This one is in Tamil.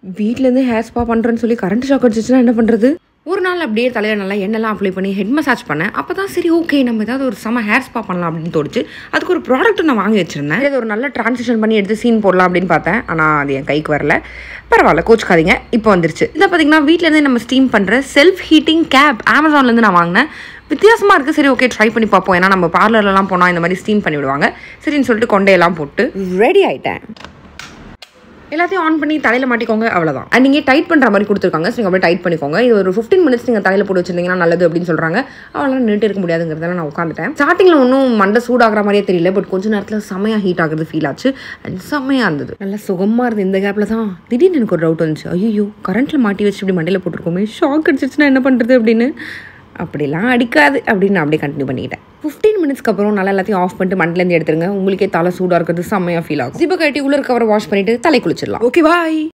வீட்டிலேருந்து ஹேர் ஸ்பா பண்ணுறேன்னு சொல்லி கரண்ட் ஷாக் அடிச்சிச்சுன்னா என்ன பண்ணுறது ஒரு நாள் அப்படியே தலையில் நல்லா எண்ணெய்லாம் அப்ளை பண்ணி ஹெட் மசாஜ் பண்ணேன் அப்போ தான் சரி ஓகே நம்ம ஏதாவது ஒரு செம ஹேர் ஸ்பா பண்ணலாம் அப்படின்னு தோணுச்சு அதுக்கு ஒரு ப்ராடக்ட் நான் வாங்கி வச்சிருந்தேன் இது ஒரு நல்ல ட்ரான்சிஷன் பண்ணி எடுத்து சீன் போடலாம் அப்படின்னு பார்த்தேன் ஆனால் அது என் கைக்கு வரல பரவாயில்ல கோச்சுக்காதீங்க இப்போ வந்துருச்சு இதில் பார்த்தீங்கன்னா வீட்டிலேருந்தே நம்ம ஸ்டீம் பண்ணுற செல்ஃப் ஹீட்டிங் கேப் அமேசான்லேருந்து நான் வாங்கினேன் வித்தியாசமாக இருக்குது சரி ஓகே ட்ரை பண்ணி பார்ப்போம் ஏன்னா நம்ம பார்லர்லலாம் போனால் இந்த மாதிரி ஸ்டீம் பண்ணி விடுவாங்க சரின்னு சொல்லிட்டு கொண்டையெல்லாம் போட்டு ரெடி ஆயிட்டேன் எல்லாத்தையும் ஆன் பண்ணி தலையில் மாட்டிக்கோங்க அவ்வளோதான் அண்ட் நீங்கள் டைட் பண்ணுற மாதிரி கொடுத்துருக்காங்க ஸோ நீங்கள் அப்படியே டைட் பண்ணிக்கோங்க இது ஒரு ஃபிஃப்டின் மினிட்ஸ் நீங்கள் தலையில் போட்டு வச்சிருந்தீங்கன்னா நல்லது அப்படின்னு சொல்கிறாங்க அவ்வளோ நின்றுட்டு இருக்க முடியாதுங்கிறதால நான் உட்காந்துட்டேன் ஸ்டார்டிங்கில் ஒன்றும் மண்டை சூடாகிற மாதிரியே தெரியல பட் கொஞ்ச நேரத்தில் செமையாக ஹீட் ஆகுறது ஃபீல் ஆச்சு அண்ட் செம்மையாக இருந்தது நல்லா சுகமாக இருந்தது இந்த கேப்பில் தான் திடீர்னு எனக்கு ஒரு டவுட் வந்துச்சு ஐயோ கரண்ட்டில் மாட்டி வச்சு இப்படி மண்டையில் போட்டிருக்கோமே ஷாக் அடிச்சிச்சுன்னா என்ன பண்ணுறது அப்படின்னு அப்படிலாம் அடிக்காது அப்படின்னு நான் அப்படியே கண்டினியூ பண்ணிக்கிட்டேன் ஃபிஃப்டீன் மினிட்ஸ்க்கு அப்புறம் நல்லா எல்லாத்தையும் ஆஃப் பண்ணிட்டு மண்டலேருந்து எடுத்துருங்க உங்களுக்கே தலை சூடாக இருக்கிறது செம்மையாக ஃபீல் ஆகும் ஜிப்பை கட்டி உள்ள கவரை வாஷ் பண்ணிட்டு தலை குளிச்சிடலாம் ஓகே பாய்